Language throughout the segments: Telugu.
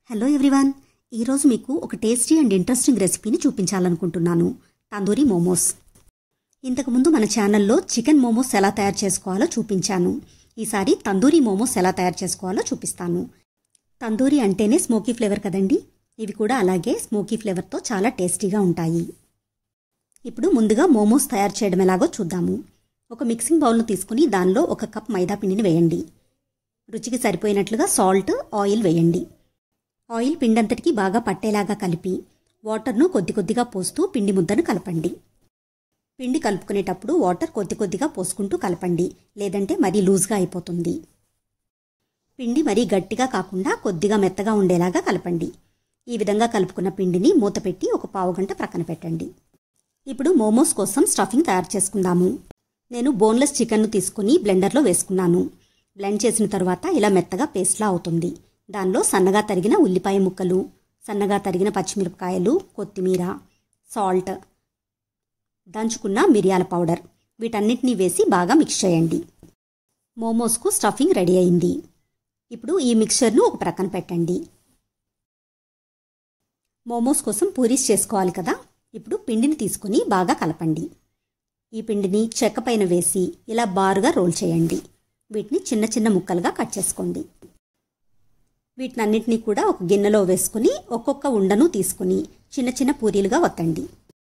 హలో ఎవ్రీవన్ ఈరోజు మీకు ఒక టేస్టీ అండ్ ఇంట్రెస్టింగ్ రెసిపీని చూపించాలనుకుంటున్నాను తందూరి మోమోస్ ఇంతకుముందు మన ఛానల్లో చికెన్ మోమోస్ ఎలా తయారు చేసుకోవాలో చూపించాను ఈసారి తందూరి మోమోస్ ఎలా తయారు చేసుకోవాలో చూపిస్తాను తందూరి అంటేనే స్మోకీ ఫ్లేవర్ కదండి ఇవి కూడా అలాగే స్మోకీ ఫ్లేవర్తో చాలా టేస్టీగా ఉంటాయి ఇప్పుడు ముందుగా మోమోస్ తయారు చేయడం ఎలాగో చూద్దాము ఒక మిక్సింగ్ బౌల్ను తీసుకుని దానిలో ఒక కప్ మైదా పిండిని వేయండి రుచికి సరిపోయినట్లుగా సాల్ట్ ఆయిల్ వేయండి ఆయిల్ పిండంతటికి బాగా పట్టేలాగా కలిపి వాటర్ను కొద్ది కొద్దిగా పోస్తూ పిండి ముద్దను కలపండి పిండి కలుపుకునేటప్పుడు వాటర్ కొద్ది కొద్దిగా పోసుకుంటూ కలపండి లేదంటే మరీ లూజ్గా అయిపోతుంది పిండి మరీ గట్టిగా కాకుండా కొద్దిగా మెత్తగా ఉండేలాగా కలపండి ఈ విధంగా కలుపుకున్న పిండిని మూత పెట్టి ఒక పావు గంట ప్రక్కన పెట్టండి ఇప్పుడు మోమోస్ కోసం స్టఫింగ్ తయారు చేసుకుందాము నేను బోన్లెస్ చికెన్ను తీసుకుని బ్లెండర్లో వేసుకున్నాను బ్లెండ్ చేసిన తర్వాత ఇలా మెత్తగా పేస్ట్లా అవుతుంది దానిలో సన్నగా తరిగిన ఉల్లిపాయ ముక్కలు సన్నగా తరిగిన పచ్చిమిరపకాయలు కొత్తిమీర సాల్ట్ దంచుకున్న మిరియాల పౌడర్ వీటన్నిటినీ వేసి బాగా మిక్స్ చేయండి మోమోస్కు స్టఫింగ్ రెడీ అయింది ఇప్పుడు ఈ మిక్చర్ను ఒక ప్రక్కన పెట్టండి మోమోస్ కోసం పూరీస్ చేసుకోవాలి కదా ఇప్పుడు పిండిని తీసుకుని బాగా కలపండి ఈ పిండిని చెక్క పైన వేసి ఇలా బారుగా రోల్ చేయండి వీటిని చిన్న చిన్న ముక్కలుగా కట్ చేసుకోండి వీటినన్నిటినీ కూడా ఒక గిన్నెలో వేసుకుని ఒక్కొక్క ఉండను తీసుకుని చిన్న చిన్న పూరీలుగా వత్తండి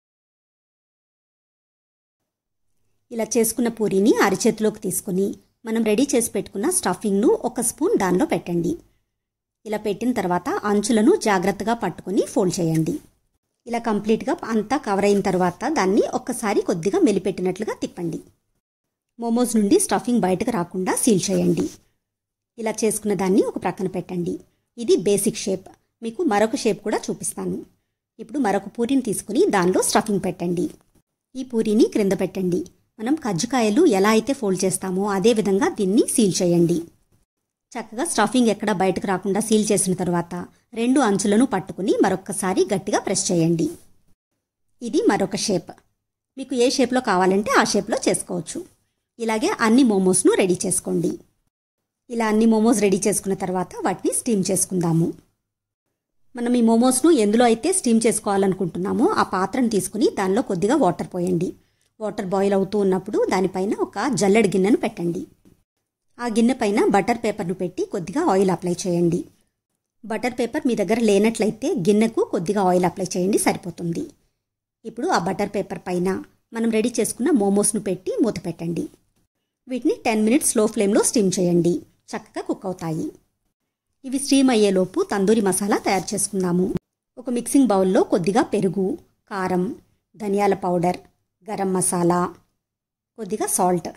ఇలా చేసుకున్న పూరీని అరిచేతిలోకి తీసుకుని మనం రెడీ చేసి పెట్టుకున్న స్టఫింగ్ను ఒక స్పూన్ దానిలో పెట్టండి ఇలా పెట్టిన తర్వాత అంచులను జాగ్రత్తగా పట్టుకొని ఫోల్డ్ చేయండి ఇలా కంప్లీట్గా అంతా కవర్ అయిన తర్వాత దాన్ని ఒక్కసారి కొద్దిగా మెలిపెట్టినట్లుగా తిప్పండి మోమోస్ నుండి స్టఫింగ్ బయటకు రాకుండా సీల్ చేయండి ఇలా చేసుకున్న దాన్ని ఒక ప్రక్కన పెట్టండి ఇది బేసిక్ షేప్ మీకు మరొక షేప్ కూడా చూపిస్తాను ఇప్పుడు మరొక పూరిని తీసుకుని దానిలో స్టఫింగ్ పెట్టండి ఈ పూరిని క్రింద పెట్టండి మనం కజ్జికాయలు ఎలా అయితే ఫోల్డ్ చేస్తామో అదే విధంగా దీన్ని సీల్ చేయండి చక్కగా స్టఫింగ్ ఎక్కడ బయటకు రాకుండా సీల్ చేసిన తర్వాత రెండు అంచులను పట్టుకుని మరొక్కసారి గట్టిగా ప్రెస్ చేయండి ఇది మరొక షేప్ మీకు ఏ షేప్లో కావాలంటే ఆ షేప్లో చేసుకోవచ్చు ఇలాగే అన్ని మోమోస్ను రెడీ చేసుకోండి ఇలా అన్ని మోమోస్ రెడీ చేసుకున్న తర్వాత వాటిని స్టీమ్ చేసుకుందాము మనం ఈ మోమోస్ను ఎందులో అయితే స్టీమ్ చేసుకోవాలనుకుంటున్నామో ఆ పాత్రను తీసుకుని దానిలో కొద్దిగా వాటర్ పోయండి వాటర్ బాయిల్ అవుతూ ఉన్నప్పుడు దానిపైన ఒక జల్లెడ గిన్నెను పెట్టండి ఆ గిన్నె పైన బటర్ పేపర్ను పెట్టి కొద్దిగా ఆయిల్ అప్లై చేయండి బటర్ పేపర్ మీ దగ్గర లేనట్లయితే గిన్నెకు కొద్దిగా ఆయిల్ అప్లై చేయండి సరిపోతుంది ఇప్పుడు ఆ బటర్ పేపర్ పైన మనం రెడీ చేసుకున్న మోమోస్ను పెట్టి మూత పెట్టండి వీటిని టెన్ మినిట్స్ స్లో ఫ్లేమ్లో స్టీమ్ చేయండి చక్కగా కుక్ అవుతాయి ఇవి స్టీమ్ అయ్యేలోపు తందూరి మసాలా తయారు చేసుకుందాము ఒక మిక్సింగ్ బౌల్లో కొద్దిగా పెరుగు కారం ధనియాల పౌడర్ గరం మసాలా కొద్దిగా సాల్ట్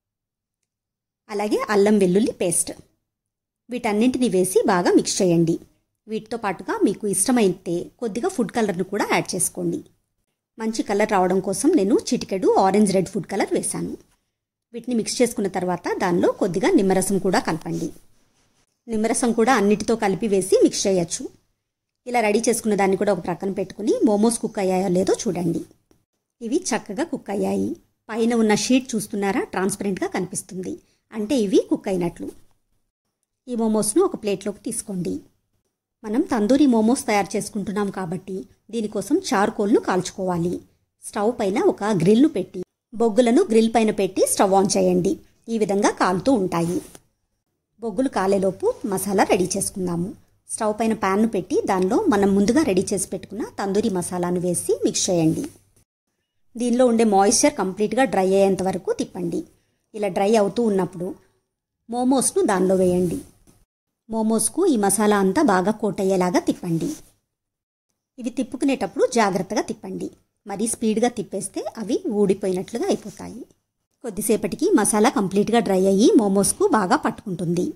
అలాగే అల్లం వెల్లుల్లి పేస్ట్ వీటన్నింటిని వేసి బాగా మిక్స్ చేయండి వీటితో పాటుగా మీకు ఇష్టమైతే కొద్దిగా ఫుడ్ కలర్ను కూడా యాడ్ చేసుకోండి మంచి కలర్ రావడం కోసం నేను చిటికెడు ఆరెంజ్ రెడ్ ఫుడ్ కలర్ వేశాను వీటిని మిక్స్ చేసుకున్న తర్వాత దానిలో కొద్దిగా నిమ్మరసం కూడా కలపండి నిమ్మరసం కూడా అన్నిటితో కలిపి వేసి మిక్స్ చేయొచ్చు ఇలా రెడీ చేసుకున్న దాన్ని కూడా ఒక ప్రక్కన పెట్టుకుని మోమోస్ కుక్ అయ్యాయో లేదో చూడండి ఇవి చక్కగా కుక్ అయ్యాయి పైన ఉన్న షీట్ చూస్తున్నారా ట్రాన్స్పరెంట్గా కనిపిస్తుంది అంటే ఇవి కుక్ అయినట్లు ఈ మోమోస్ను ఒక ప్లేట్లోకి తీసుకోండి మనం తందూరి మోమోస్ తయారు చేసుకుంటున్నాం కాబట్టి దీనికోసం చార్కోల్ను కాల్చుకోవాలి స్టవ్ పైన ఒక గ్రిల్ను పెట్టి బొగ్గులను గ్రిల్ పైన పెట్టి స్టవ్ ఆన్ చేయండి ఈ విధంగా కాలుతూ ఉంటాయి బొగ్గులు కాలేలోపు మసాలా రెడీ చేసుకుందాము స్టవ్ పైన ప్యాన్ను పెట్టి దానిలో మనం ముందుగా రెడీ చేసి పెట్టుకున్న తందూరి మసాలాను వేసి మిక్స్ చేయండి దీనిలో ఉండే మాయిశ్చర్ కంప్లీట్గా డ్రై అయ్యేంత వరకు తిప్పండి ఇలా డ్రై అవుతూ ఉన్నప్పుడు మోమోస్ను దానిలో వేయండి మోమోస్కు ఈ మసాలా అంతా బాగా కోట్ అయ్యేలాగా తిప్పండి ఇవి తిప్పుకునేటప్పుడు జాగ్రత్తగా తిప్పండి మరీ స్పీడ్గా తిప్పేస్తే అవి ఊడిపోయినట్లుగా అయిపోతాయి కొద్దిసేపటికి మసాలా కంప్లీట్గా డ్రై అయ్యి మోమోస్కు బాగా పట్టుకుంటుంది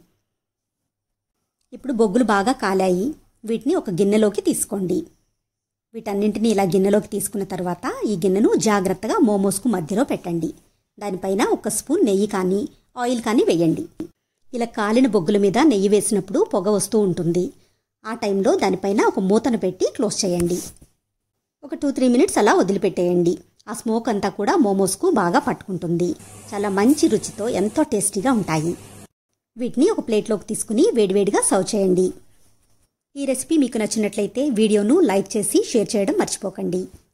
ఇప్పుడు బొగ్గులు బాగా కాలాయి వీటిని ఒక గిన్నెలోకి తీసుకోండి వీటన్నింటినీ ఇలా గిన్నెలోకి తీసుకున్న తర్వాత ఈ గిన్నెను జాగ్రత్తగా మోమోస్కు మధ్యలో పెట్టండి దానిపైన ఒక స్పూన్ నెయ్యి కానీ ఆయిల్ కానీ వేయండి ఇలా కాలిన బొగ్గుల మీద నెయ్యి వేసినప్పుడు పొగ వస్తూ ఉంటుంది ఆ టైంలో దానిపైన ఒక మూతను పెట్టి క్లోజ్ చేయండి ఒక టూ త్రీ మినిట్స్ అలా వదిలిపెట్టేయండి ఆ స్మోక్ అంతా కూడా మోమోస్కు బాగా పట్టుకుంటుంది చాలా మంచి రుచితో ఎంతో టేస్టీగా ఉంటాయి వీటిని ఒక ప్లేట్లోకి తీసుకుని వేడివేడిగా సర్వ్ చేయండి ఈ రెసిపీ మీకు నచ్చినట్లయితే వీడియోను లైక్ చేసి షేర్ చేయడం మర్చిపోకండి